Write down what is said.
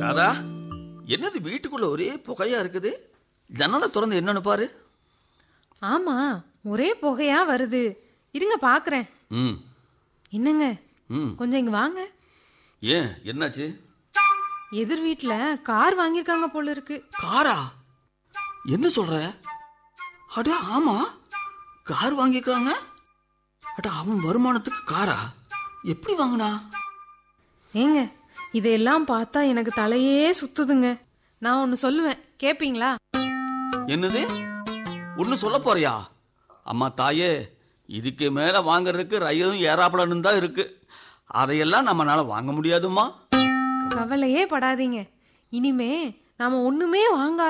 ராதா என்னது வீட்டுக்குள்ள ஒரே புகையா இருக்குது ஜன்னலை திறந்து என்னன்னு பாரு ஆமா ஒரே புகையா வருது இருங்க பாக்குறேன் ம் என்னங்க ம் கொஞ்சம் இங்க வாங்க ஏன் என்னாச்சு எதிர் வீட்ல கார் வாங்கியிருக்காங்க போல இருக்கு காரா என்ன சொல்ற அட ஆமா கார் வாங்கிக்கிறாங்க அட அவன் வருமானத்துக்கு காரா எப்படி வாங்கினா ஏங்க இதையெல்லாம் பார்த்தா எனக்கு தலையே சுத்துதுங்க நான் ஒன்னு சொல்லுவேன் கேப்பீங்களா என்னது ஒன்னு சொல்ல போறியா அம்மா தாயே இதுக்கு மேல வாங்குறதுக்கு ரயிலும் ஏறாப்பலன்னு தான் இருக்கு அதையெல்லாம் நம்மனால வாங்க முடியாதும்மா கவலையே படாதீங்க இனிமே நாம ஒண்ணுமே வாங்க